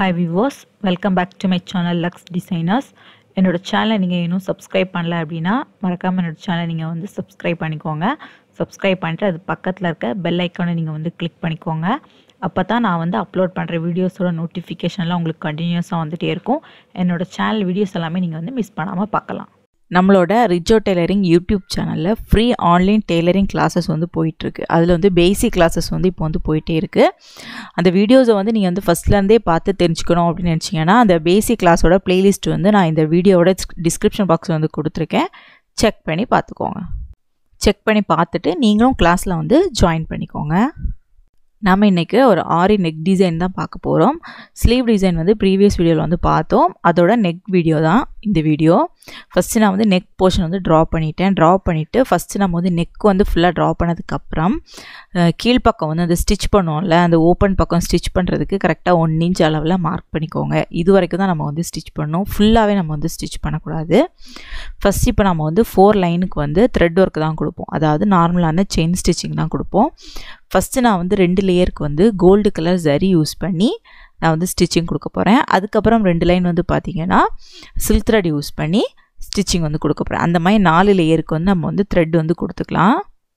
hi விவோஸ் welcome back to my channel Lux designers என்னோட சேனலை நீங்கள் இன்னும் சப்ஸ்கிரைப் பண்ணல அப்படின்னா மறக்காமல் என்னோட சேனலை நீங்கள் வந்து சப்ஸ்கிரைப் பண்ணிக்கோங்க சப்ஸ்கிரைப் பண்ணிட்டு அது பக்கத்தில் இருக்க பெல் ஐக்கானை நீங்கள் வந்து கிளிக் பண்ணிக்கோங்க அப்போ தான் நான் வந்து அப்லோட் பண்ணுற வீடியோஸோட நோட்டிஃபிகேஷன்லாம் உங்களுக்கு கண்டினியூஸாக வந்துகிட்டே இருக்கும் என்னோட சேனல் வீடியோஸ் எல்லாமே நீங்கள் வந்து மிஸ் பண்ணாமல் பார்க்கலாம் நம்மளோட ரிஜோ டெய்லரிங் யூடியூப் சேனலில் ஃப்ரீ ஆன்லைன் டெய்லரிங் கிளாஸஸ் வந்து போயிட்டுருக்கு அதில் வந்து பேசிக் கிளாஸஸ் வந்து இப்போ வந்து போயிட்டே இருக்குது அந்த வீடியோஸை வந்து நீங்கள் வந்து ஃபஸ்ட்லேருந்தே பார்த்து தெரிஞ்சுக்கணும் அப்படின்னு நினச்சிங்கன்னா அந்த பேசிக் கிளாஸோட ப்ளேலிஸ்ட் வந்து நான் இந்த வீடியோவோட டிஸ்கிரிப்ஷன் பாக்ஸ் வந்து கொடுத்துருக்கேன் செக் பண்ணி பார்த்துக்கோங்க செக் பண்ணி பார்த்துட்டு நீங்களும் கிளாஸில் வந்து ஜாயின் பண்ணிக்கோங்க நம்ம இன்றைக்கி ஒரு ஆரி நெக் டிசைன் தான் பார்க்க போகிறோம் ஸ்லீவ் டிசைன் வந்து ப்ரீவியஸ் வீடியோவில் வந்து பார்த்தோம் அதோட நெக் வீடியோ தான் இந்த வீடியோ ஃபஸ்ட்டு நான் வந்து நெக் போர்ஷன் வந்து ட்ரா பண்ணிட்டேன் ட்ரா பண்ணிவிட்டு ஃபஸ்ட்டு நம்ம வந்து நெக் வந்து ஃபுல்லாக ட்ரா பண்ணதுக்கப்புறம் கீழ்ப்பக்கம் வந்து அந்த ஸ்டிச் பண்ணுவோம்ல அந்த ஓப்பன் பக்கம் ஸ்டிச் பண்ணுறதுக்கு கரெக்டாக ஒன் இன்ச் அளவில் மார்க் பண்ணிக்கோங்க இது வரைக்கும் தான் நம்ம வந்து ஸ்டிச் பண்ணோம் ஃபுல்லாகவே நம்ம வந்து ஸ்டிச் பண்ணக்கூடாது ஃபஸ்ட் இப்போ நம்ம வந்து ஃபோர் லைனுக்கு வந்து த்ரெட் ஒர்க் தான் கொடுப்போம் அதாவது நார்மலான செயின் ஸ்டிச்சிங் தான் கொடுப்போம் ஃபஸ்ட்டு நான் வந்து ரெண்டு லேயருக்கு வந்து கோல்டு கலர் ஜரி யூஸ் பண்ணி நான் வந்து ஸ்டிச்சிங் கொடுக்க போகிறேன் அதுக்கப்புறம் ரெண்டு லைன் வந்து பார்த்திங்கன்னா சில்க் த்ரெட் யூஸ் பண்ணி ஸ்டிச்சிங் வந்து கொடுக்க போகிறேன் அந்த மாதிரி நாலு லேயருக்கு வந்து நம்ம வந்து த்ரெட் வந்து கொடுத்துக்கலாம்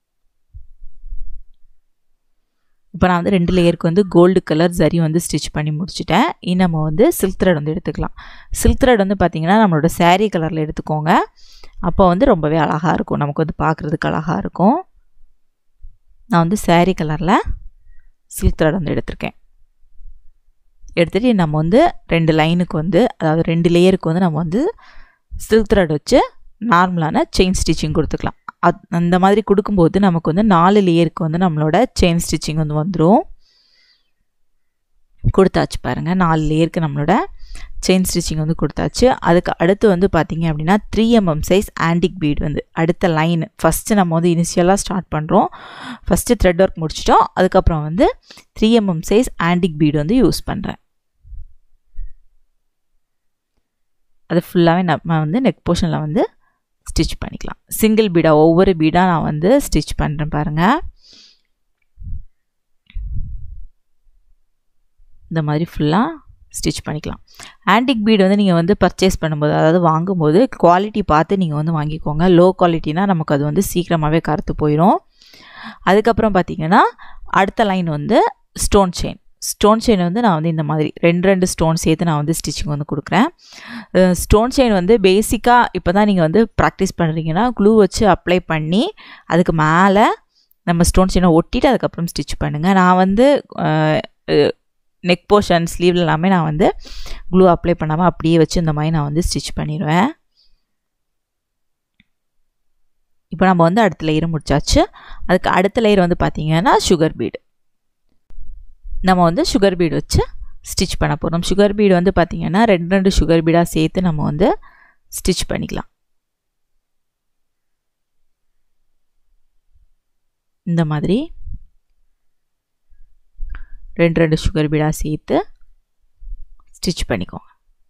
இப்போ நான் வந்து ரெண்டு லேயருக்கு வந்து கோல்டு கலர் ஜரி வந்து ஸ்டிச் பண்ணி முடிச்சுட்டேன் இனி நம்ம வந்து சில்க் த்ரெட் வந்து எடுத்துக்கலாம் சில்க் த்ரெட் வந்து பார்த்திங்கன்னா நம்மளோட சேரீ கலரில் எடுத்துக்கோங்க அப்போ வந்து ரொம்பவே அழகாக இருக்கும் நமக்கு வந்து பார்க்குறதுக்கு அழகாக இருக்கும் நான் வந்து சேரீ கலரில் சில்க் த்ரெட் வந்து எடுத்திருக்கேன் எடுத்துகிட்டு நம்ம வந்து ரெண்டு லைனுக்கு வந்து அதாவது ரெண்டு லேயருக்கு வந்து நம்ம வந்து சில்க் த்ரெட் வச்சு நார்மலான செயின் ஸ்டிச்சிங் கொடுத்துக்கலாம் அத் அந்த மாதிரி கொடுக்கும்போது நமக்கு வந்து நாலு லேயருக்கு வந்து நம்மளோட செயின் ஸ்டிச்சிங் வந்து வந்துடும் கொடுத்தாச்சு பாருங்கள் நாலு லேயருக்கு நம்மளோட செயின் ஸ்டிச்சிங் வந்து கொடுத்தாச்சு அதுக்கு அடுத்து வந்து பார்த்திங்க அப்படின்னா three mm size antique bead வந்து அடுத்த லைன் ஃபஸ்ட்டு நம்ம வந்து இனிஷியலாக ஸ்டார்ட் பண்ணுறோம் ஃபஸ்ட்டு த்ரெட் ஒர்க் முடிச்சிட்டோம் அதுக்கப்புறம் வந்து three mm size antique bead வந்து யூஸ் பண்ணுறேன் அது ஃபுல்லாகவே நம்ம வந்து நெக் போர்ஷனில் வந்து ஸ்டிச் பண்ணிக்கலாம் சிங்கிள் பீடாக ஒவ்வொரு பீடாக நான் வந்து ஸ்டிச் பண்ணுறேன் பாருங்கள் இந்த மாதிரி ஃபுல்லாக ஸ்டிச் பண்ணிக்கலாம் ஆன்டிக் பீடு வந்து நீங்கள் வந்து பர்ச்சேஸ் பண்ணும்போது அதாவது வாங்கும்போது குவாலிட்டி பார்த்து நீங்கள் வந்து வாங்கிக்கோங்க லோ குவாலிட்டினா நமக்கு அது வந்து சீக்கிரமாகவே கருத்து போயிடும் அதுக்கப்புறம் பார்த்தீங்கன்னா அடுத்த லைன் வந்து ஸ்டோன் செயின் ஸ்டோன் செயின் வந்து நான் வந்து இந்த மாதிரி ரெண்டு ரெண்டு ஸ்டோன் சேர்த்து நான் வந்து ஸ்டிச்சிங் வந்து கொடுக்குறேன் ஸ்டோன் செயின் வந்து பேசிக்காக இப்போ தான் நீங்கள் வந்து ப்ராக்டிஸ் பண்ணுறீங்கன்னா க்ளூ வச்சு அப்ளை பண்ணி அதுக்கு மேலே நம்ம ஸ்டோன் செயினை ஒட்டிட்டு அதுக்கப்புறம் ஸ்டிச் பண்ணுங்கள் நான் வந்து நெக் போர்ஷன் ஸ்லீவ் எல்லாமே நான் வந்து க்ளூ அப்ளை பண்ணாமல் அப்படியே வச்சு இந்த மாதிரி நான் வந்து ஸ்டிச் பண்ணிடுவேன் இப்போ நம்ம வந்து அடுத்த லேயர் முடிச்சாச்சு அதுக்கு அடுத்த லேயர் வந்து பார்த்திங்கன்னா சுகர் பீடு நம்ம வந்து சுகர் பீடு வச்சு ஸ்டிச் பண்ண போகிறோம் சுகர் பீடு வந்து பார்த்திங்கன்னா ரெண்டு ரெண்டு சுகர் பீடாக சேர்த்து நம்ம வந்து ஸ்டிச் பண்ணிக்கலாம் இந்த மாதிரி ரெண்டு ரெண்டு சுகர் பீடாக சேர்த்து ஸ்டிச் பண்ணிக்கோங்க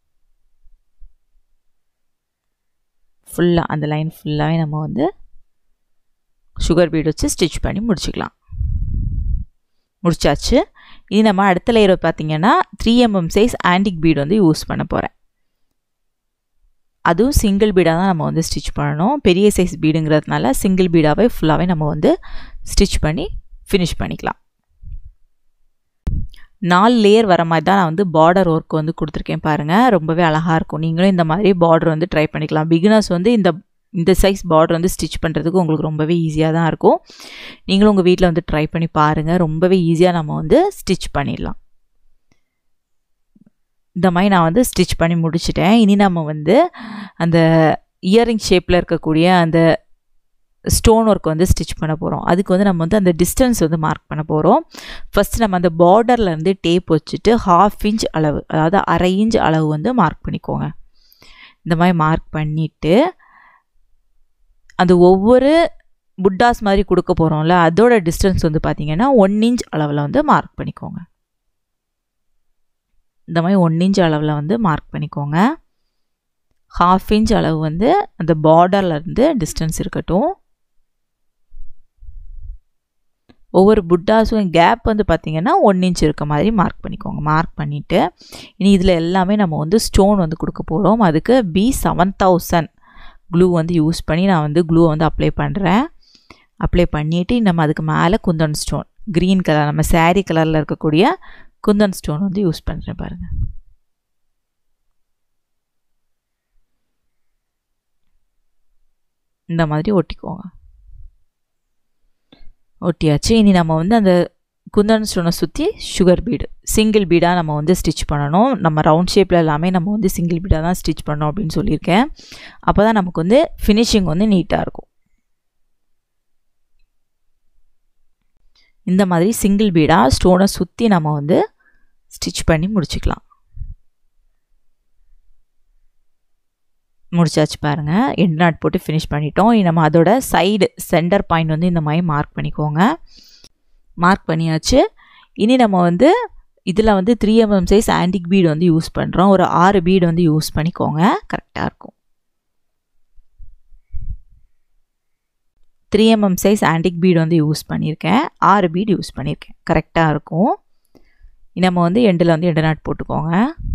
ஃபுல்லாக அந்த லைன் ஃபுல்லாகவே நம்ம வந்து சுகர் பீடு வச்சு ஸ்டிச் பண்ணி முடிச்சுக்கலாம் முடிச்சாச்சு இனி நம்ம அடுத்த லேயர் பார்த்திங்கன்னா three mm size antique bead வந்து யூஸ் பண்ண போகிறேன் அதுவும் சிங்கிள் பீடாக தான் நம்ம வந்து ஸ்டிச் பண்ணணும் பெரிய சைஸ் பீடுங்கிறதுனால சிங்கிள் பீடாகவே ஃபுல்லாகவே நம்ம வந்து ஸ்டிச் பண்ணி ஃபினிஷ் பண்ணிக்கலாம் நாலு லேயர் வர மாதிரி தான் நான் வந்து பார்டர் ஒர்க் வந்து கொடுத்துருக்கேன் பாருங்கள் ரொம்பவே அழகாக இருக்கும் நீங்களும் இந்த மாதிரி பார்டர் வந்து ட்ரை பண்ணிக்கலாம் பிகினர்ஸ் வந்து இந்த இந்த சைஸ் பார்டர் வந்து ஸ்டிச் பண்ணுறதுக்கு உங்களுக்கு ரொம்பவே ஈஸியாக தான் இருக்கும் நீங்களும் உங்கள் வீட்டில் வந்து ட்ரை பண்ணி பாருங்கள் ரொம்பவே ஈஸியாக நம்ம வந்து ஸ்டிச் பண்ணிடலாம் இந்த மாதிரி நான் வந்து ஸ்டிச் பண்ணி முடிச்சிட்டேன் இனி நம்ம வந்து அந்த இயரிங் ஷேப்பில் இருக்கக்கூடிய அந்த ஸ்டோன் ஒர்க் வந்து ஸ்டிச் பண்ண போகிறோம் அதுக்கு வந்து நம்ம வந்து அந்த டிஸ்டன்ஸ் வந்து மார்க் பண்ண போகிறோம் ஃபஸ்ட் நம்ம அந்த பார்டர்லேருந்து டேப் வச்சுட்டு ஹாஃப் இன்ச் அளவு அதாவது அரை இன்ச் அளவு வந்து மார்க் பண்ணிக்கோங்க இந்த மாதிரி மார்க் பண்ணிவிட்டு அந்த ஒவ்வொரு புட்டாஸ் மாதிரி கொடுக்க போகிறோம்ல அதோட டிஸ்டன்ஸ் வந்து பார்த்திங்கன்னா ஒன் இன்ச் அளவில் வந்து மார்க் பண்ணிக்கோங்க இந்த மாதிரி ஒன் இன்ச் அளவில் வந்து மார்க் பண்ணிக்கோங்க ஹாஃப் இன்ச் அளவு வந்து அந்த பார்டர்லேருந்து டிஸ்டன்ஸ் இருக்கட்டும் ஒவ்வொரு புட்டாஸும் கேப் வந்து பார்த்திங்கன்னா ஒன் இன்ச் இருக்க மாதிரி மார்க் பண்ணிக்கோங்க மார்க் பண்ணிவிட்டு இனி இதில் எல்லாமே நம்ம வந்து ஸ்டோன் வந்து கொடுக்க போகிறோம் அதுக்கு பி செவன் தௌசண்ட் க்ளூ வந்து யூஸ் பண்ணி நான் வந்து க்ளூ வந்து அப்ளை பண்ணுறேன் அப்ளை பண்ணிவிட்டு நம்ம அதுக்கு மேலே குந்தன் ஸ்டோன் க்ரீன் கலர் நம்ம சாரீ கலரில் இருக்கக்கூடிய குந்தன் ஸ்டோன் வந்து யூஸ் பண்ணுறேன் பாருங்கள் இந்த மாதிரி ஒட்டிக்கோங்க ஒட்டியாச்சு இனி நம்ம வந்து அந்த குந்தன் ஸ்டோனை சுற்றி சுகர் பீடு சிங்கிள் பீடாக நம்ம வந்து ஸ்டிச் பண்ணணும் நம்ம ரவுண்ட் ஷேப்பில் எல்லாமே நம்ம வந்து சிங்கிள் பீடாக தான் ஸ்டிச் பண்ணோம் அப்படின்னு சொல்லியிருக்கேன் அப்போ தான் நமக்கு வந்து ஃபினிஷிங் வந்து நீட்டாக இருக்கும் இந்த மாதிரி சிங்கிள் பீடாக ஸ்டோனை சுற்றி நம்ம வந்து ஸ்டிச் பண்ணி முடிச்சுக்கலாம் முடிச்சாச்சு பாருங்கள் எண்ட் நாட் போட்டு ஃபினிஷ் பண்ணிட்டோம் நம்ம அதோட சைடு சென்டர் பாயிண்ட் வந்து இந்த மாதிரி மார்க் பண்ணிக்கோங்க மார்க் பண்ணியாச்சு இனி நம்ம வந்து இதில் வந்து three mm size antique bead வந்து யூஸ் பண்ணுறோம் ஒரு ஆறு பீடு வந்து யூஸ் பண்ணிக்கோங்க கரெக்டாக இருக்கும் three mm size antique bead வந்து யூஸ் பண்ணியிருக்கேன் ஆறு பீடு யூஸ் பண்ணியிருக்கேன் கரெக்டாக இருக்கும் நம்ம வந்து எண்டில் வந்து எண்டு நாட் போட்டுக்கோங்க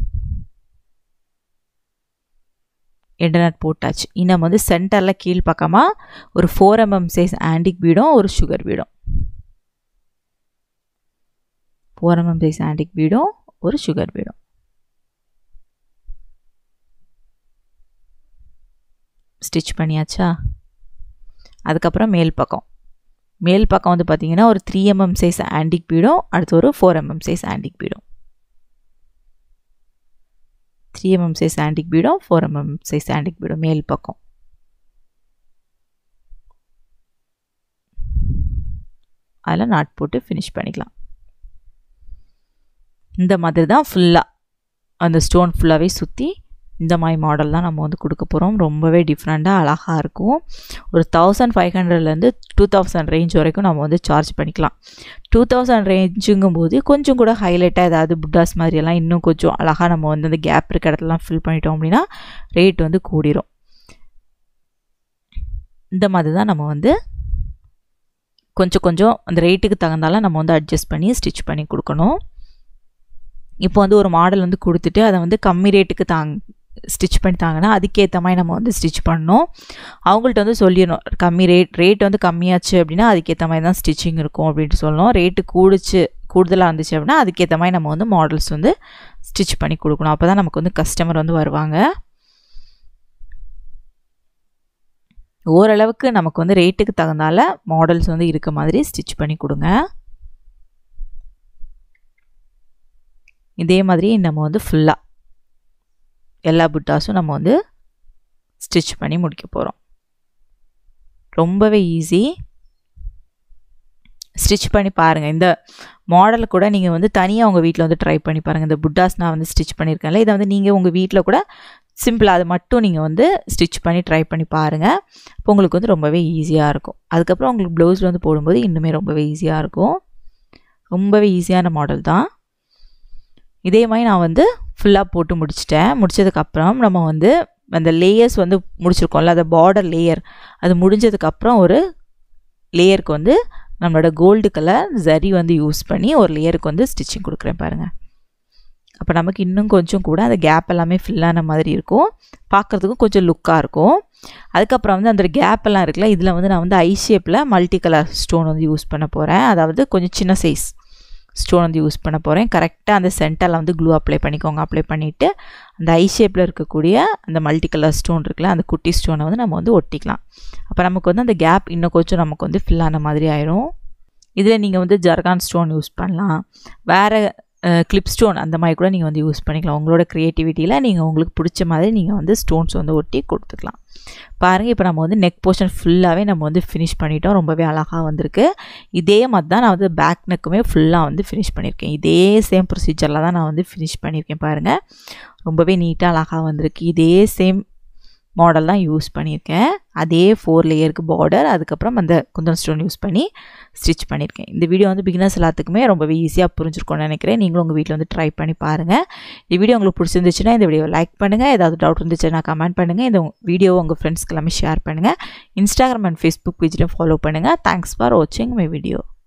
எண்டு நாட் போட்டாச்சு இன்னும் வந்து சென்டரில் கீழ்ப்பக்கமாக ஒரு ஃபோர் எம்எம் சைஸ் ஆன்டிக் பீடும் ஒரு சுகர் பீடும் ஃபோர் எம்எம் சைஸ் ஆன்டிக் பீடும் ஒரு சுகர் பீடும் ஸ்டிச் பண்ணியாச்சா அதுக்கப்புறம் மேல் பக்கம் மேல் பக்கம் வந்து பார்த்திங்கன்னா ஒரு த்ரீ எம்எம் சைஸ் ஆன்டிக் பீடும் அடுத்து ஒரு ஃபோர் எம்எம் சைஸ் ஆன்டிக் பீடும் த்ரீ எம்எம் சைஸ் ஆன்டிக் பீடும் ஃபோர் எம்எம் சைஸ் ஆன்டிக் பீடும் மேல் பக்கம் அதில் நாட் போட்டு ஃபினிஷ் பண்ணிக்கலாம் இந்த மாதிரி தான் ஃபுல்லாக அந்த ஸ்டோன் ஃபுல்லாகவே சுற்றி இந்த மாதிரி மாடல் தான் நம்ம வந்து கொடுக்க போகிறோம் ரொம்பவே டிஃப்ரெண்ட்டாக அழகாக இருக்கும் ஒரு தௌசண்ட் ஃபைவ் ஹண்ட்ரட்லேருந்து டூ தௌசண்ட் ரேஞ்ச் வரைக்கும் நம்ம வந்து சார்ஜ் பண்ணிக்கலாம் டூ தௌசண்ட் ரேஞ்சுங்கும் போது கொஞ்சம் கூட ஹைலைட்டாக ஏதாவது புட்டாஸ் மாதிரியெல்லாம் இன்னும் கொஞ்சம் அழகாக நம்ம வந்து அந்த கேப் இருக்க இடத்துலலாம் ஃபில் பண்ணிட்டோம் அப்படின்னா ரேட் வந்து கூடிரும் இந்த மாதிரி தான் நம்ம வந்து கொஞ்சம் கொஞ்சம் அந்த ரேட்டுக்கு தகுந்தால நம்ம வந்து அட்ஜஸ்ட் பண்ணி ஸ்டிச் பண்ணி கொடுக்கணும் இப்போ வந்து ஒரு மாடல் வந்து கொடுத்துட்டு அதை வந்து கம்மி ரேட்டுக்கு தாங் ஸ்டிச் பண்ணி தாங்கன்னா அதுக்கேற்ற மாதிரி நம்ம வந்து ஸ்டிச் பண்ணணும் அவங்கள்ட்ட வந்து சொல்லிடணும் கம்மி ரேட் ரேட் வந்து கம்மியாச்சு அப்படின்னா அதுக்கேற்ற மாதிரி தான் ஸ்டிச்சிங் இருக்கும் அப்படின்ட்டு சொல்லணும் ரேட்டு கூடிச்சு கூடுதலாக இருந்துச்சு அப்படின்னா அதுக்கேற்ற மாதிரி நம்ம வந்து மாடல்ஸ் வந்து ஸ்டிச் பண்ணி கொடுக்கணும் அப்போ தான் நமக்கு வந்து கஸ்டமர் வந்து வருவாங்க ஓரளவுக்கு நமக்கு வந்து ரேட்டுக்கு தகுந்தால மாடல்ஸ் வந்து இருக்க மாதிரி ஸ்டிச் பண்ணி கொடுங்க இதே மாதிரி நம்ம வந்து ஃபுல்லாக எல்லா புட்டாஸும் நம்ம வந்து ஸ்டிச் பண்ணி முடிக்க போகிறோம் ரொம்பவே ஈஸி ஸ்டிச் பண்ணி பாருங்கள் இந்த மாடலை கூட நீங்கள் வந்து தனியாக உங்கள் வீட்டில் வந்து ட்ரை பண்ணி பாருங்கள் இந்த புட்டாஸ் நான் வந்து ஸ்டிச் பண்ணியிருக்கேன்ல இதை வந்து நீங்கள் உங்கள் வீட்டில் கூட சிம்பிளாக அதை மட்டும் நீங்கள் வந்து ஸ்டிச் பண்ணி ட்ரை பண்ணி பாருங்கள் அப்போ உங்களுக்கு வந்து ரொம்பவே ஈஸியாக இருக்கும் அதுக்கப்புறம் உங்களுக்கு ப்ளவுஸில் வந்து போடும்போது இன்னுமே ரொம்பவே ஈஸியாக இருக்கும் ரொம்பவே ஈஸியான மாடல் தான் இதே மாதிரி நான் வந்து ஃபுல்லாக போட்டு முடிச்சிட்டேன் முடிச்சதுக்கப்புறம் நம்ம வந்து அந்த லேயர்ஸ் வந்து முடிச்சிருக்கோம்ல அந்த பார்டர் லேயர் அது முடிஞ்சதுக்கப்புறம் ஒரு லேயருக்கு வந்து நம்மளோட கோல்டு கலர் ஜரி வந்து யூஸ் பண்ணி ஒரு லேயருக்கு வந்து ஸ்டிச்சிங் கொடுக்குறேன் பாருங்கள் அப்போ நமக்கு இன்னும் கொஞ்சம் கூட அந்த கேப் எல்லாமே ஃபில்லான மாதிரி இருக்கும் பார்க்குறதுக்கும் கொஞ்சம் லுக்காக இருக்கும் அதுக்கப்புறம் வந்து அந்த கேப் எல்லாம் இருக்குல்ல இதில் வந்து நான் வந்து ஐ ஷேப்பில் மல்டி கலர் ஸ்டோன் வந்து யூஸ் பண்ண போகிறேன் அதாவது கொஞ்சம் சின்ன சைஸ் ஸ்டோன் வந்து யூஸ் பண்ண போகிறேன் கரெக்டாக அந்த சென்டரில் வந்து க்ளூ அப்ளை பண்ணிக்கோங்க அப்ளை பண்ணிவிட்டு அந்த ஐ ஷேப்பில் இருக்கக்கூடிய அந்த மல்டி கலர் ஸ்டோன் இருக்குல்ல அந்த குட்டி ஸ்டோனை வந்து நம்ம வந்து ஒட்டிக்கலாம் அப்போ நமக்கு வந்து அந்த கேப் இன்னும் கொஞ்சம் நமக்கு வந்து ஃபில் ஆன மாதிரி ஆயிரும் இதில் நீங்கள் வந்து ஜர்கான் ஸ்டோன் யூஸ் பண்ணலாம் வேறு கிளிப் ஸ்டோன் அந்த மாதிரி கூட நீங்கள் வந்து யூஸ் பண்ணிக்கலாம் உங்களோட க்ரியேட்டிவிட்டியில் நீங்கள் உங்களுக்கு பிடிச்ச மாதிரி நீங்கள் வந்து ஸ்டோன்ஸ் வந்து ஒட்டி கொடுத்துக்கலாம் பாருங்கள் இப்போ நம்ம வந்து நெக் போர்ஷன் ஃபுல்லாகவே நம்ம வந்து ஃபினிஷ் பண்ணிட்டோம் ரொம்பவே அழகாக வந்திருக்கு இதே மாதிரி தான் நான் வந்து பேக் நெக்குமே ஃபுல்லாக வந்து ஃபினிஷ் பண்ணியிருக்கேன் இதே சேம் ப்ரொசீஜரில் தான் நான் வந்து ஃபினிஷ் பண்ணியிருக்கேன் பாருங்கள் ரொம்பவே நீட்டாக அழகாக வந்திருக்கு இதே சேம் மாடல் தான் யூஸ் பண்ணியிருக்கேன் அதே ஃபோர் லேயருக்கு பார்டர் அதுக்கப்புறம் அந்த குந்தன் ஸ்டோன் யூஸ் பண்ணி ஸ்டிச் பண்ணியிருக்கேன் இந்த வீடியோ வந்து பிகினர்ஸ் எல்லாத்துக்குமே ரொம்பவே ஈஸியாக புரிஞ்சிருக்கும்னு நினைக்கிறேன் நீங்களும் உங்கள் வீட்டில் வந்து ட்ரை பண்ணி பாருங்கள் இந்த வீடியோ உங்களுக்கு பிடிச்சிருந்துச்சுன்னா இந்த வீடியோ லைக் பண்ணுங்கள் ஏதாவது டவுட் இருந்துச்சுன்னா கமெண்ட் பண்ணுங்கள் இந்த வீடியோ உங்கள் ஃப்ரெண்ட்ஸ்க்கு எல்லாமே ஷேர் பண்ணுங்கள் இன்ஸ்டாகிராம் அண்ட் ஃபேஸ்புக் பேஜ்லையும் ஃபாலோ பண்ணுங்கள் தேங்க்ஸ் ஃபார் வாட்சிங் மை வீடியோ